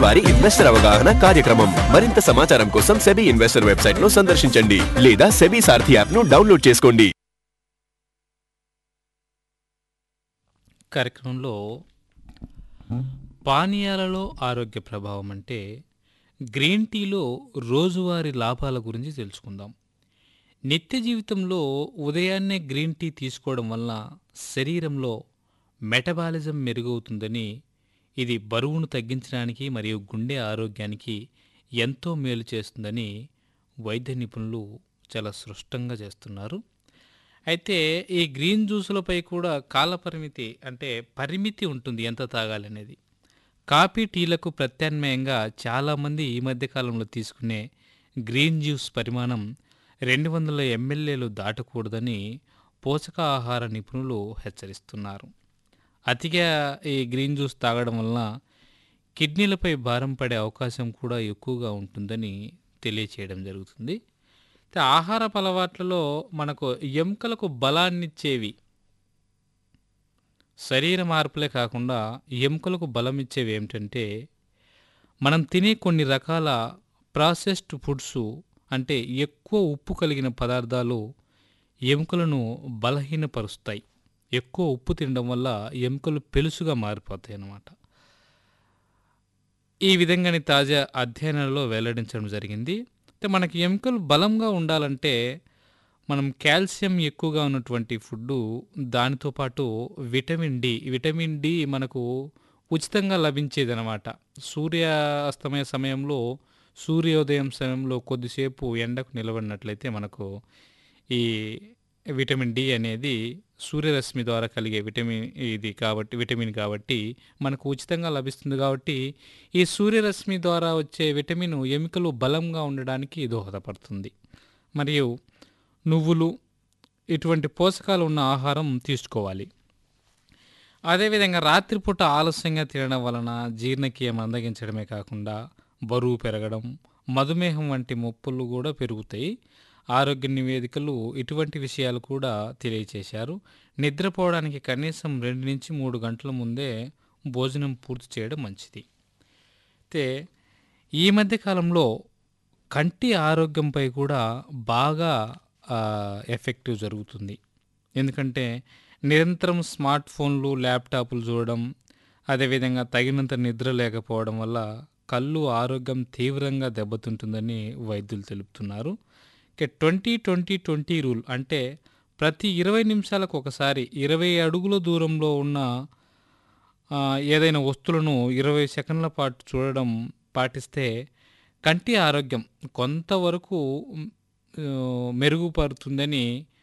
వారి ఇన్వెస్టర్ అవగాహన కార్యక్రమం మరింత సమాచారం కోసం సెబీ ఇన్వెస్టర్ వెబ్సైట్ ను సందర్శించండి లేదా సెబీ సారథి యాప్ ను డౌన్లోడ్ చేసుకోండి కార్యక్రమంలో పానీయాలలో ఆరోగ్య ప్రభావం అంటే గ్రీన్ టీలో రోజువారీ లాభాల గురించి తెలుసుకుందాం నిత్య జీవితంలో ఉదయాన్నే గ్రీన్ టీ తీసుకోవడం వల్ల శరీరంలో మెటబాలిజం మెరుగవుతుందని ఇది బరువును తగ్గించడానికి మరియు గుండె ఆరోగ్యానికి ఎంతో మేలు చేస్తుందని వైద్య నిపుణులు చాలా స్పష్టంగా చేస్తున్నారు అయితే ఈ గ్రీన్ జ్యూసులపై కూడా కాల పరిమితి అంటే పరిమితి ఉంటుంది ఎంత తాగాలనేది కాఫీ టీలకు ప్రత్యామ్నాయంగా చాలామంది ఈ మధ్య కాలంలో తీసుకునే గ్రీన్ జ్యూస్ పరిమాణం రెండు వందల ఎంఎల్ఏలు దాటకూడదని పోషకాహార నిపుణులు హెచ్చరిస్తున్నారు అతిగా ఈ గ్రీన్ జ్యూస్ తాగడం వలన కిడ్నీలపై భారం పడే అవకాశం కూడా ఎక్కువగా ఉంటుందని తెలియచేయడం జరుగుతుంది అయితే ఆహారపు అలవాట్లలో మనకు ఎముకలకు బలాన్నిచ్చేవి శరీర మార్పులే కాకుండా ఎముకలకు బలం ఇచ్చేవి ఏమిటంటే మనం తినే కొన్ని రకాల ప్రాసెస్డ్ ఫుడ్స్ అంటే ఎక్కువ ఉప్పు కలిగిన పదార్థాలు ఎముకలను బలహీనపరుస్తాయి ఎక్కువ ఉప్పు తినడం వల్ల ఎముకలు పెలుసుగా మారిపోతాయి అన్నమాట ఈ విధంగానే తాజా అధ్యయనాలలో వెల్లడించడం జరిగింది అయితే మనకి ఎముకలు బలంగా ఉండాలంటే మనం కాల్షియం ఎక్కువగా ఉన్నటువంటి ఫుడ్డు దానితో పాటు విటమిన్ డి విటమిన్ డి మనకు ఉచితంగా లభించేది అనమాట సూర్యాస్తమయ సమయంలో సూర్యోదయం సమయంలో కొద్దిసేపు ఎండకు నిలబడినట్లయితే మనకు ఈ విటమిన్ డి అనేది సూర్యరశ్మి ద్వారా కలిగే విటమిన్ ఇది కాబట్టి విటమిన్ కాబట్టి మనకు ఉచితంగా లభిస్తుంది కాబట్టి ఈ సూర్యరశ్మి ద్వారా వచ్చే విటమిన్ ఎముకలు బలంగా ఉండడానికి దోహదపడుతుంది మరియు నువ్వులు ఇటువంటి పోషకాలు ఉన్న ఆహారం తీసుకోవాలి అదేవిధంగా రాత్రిపూట ఆలస్యంగా తినడం వలన జీర్ణక్రియ మందగించడమే కాకుండా బరువు పెరగడం మధుమేహం వంటి ముప్పులు కూడా పెరుగుతాయి ఆరోగ్య నివేదికలు ఇటువంటి విషయాలు కూడా తెలియచేశారు నిద్రపోవడానికి కనీసం రెండు నుంచి మూడు గంటల ముందే భోజనం పూర్తి చేయడం మంచిది అయితే ఈ మధ్య కాలంలో కంటి ఆరోగ్యంపై కూడా బాగా ఎఫెక్టివ్ జరుగుతుంది ఎందుకంటే నిరంతరం స్మార్ట్ ఫోన్లు ల్యాప్టాప్లు చూడడం అదేవిధంగా తగినంత నిద్ర లేకపోవడం వల్ల కళ్ళు ఆరోగ్యం తీవ్రంగా దెబ్బతింటుందని వైద్యులు తెలుపుతున్నారు ఇక ట్వంటీ ట్వంటీ ట్వంటీ రూల్ అంటే ప్రతి ఇరవై నిమిషాలకు ఒకసారి ఇరవై అడుగుల దూరంలో ఉన్న ఆ, ఏదైనా వస్తువులను ఇరవై సెకండ్ల పాటు చూడడం పాటిస్తే కంటి ఆరోగ్యం కొంతవరకు మ్, ఆ, మెరుగుపడుతుందని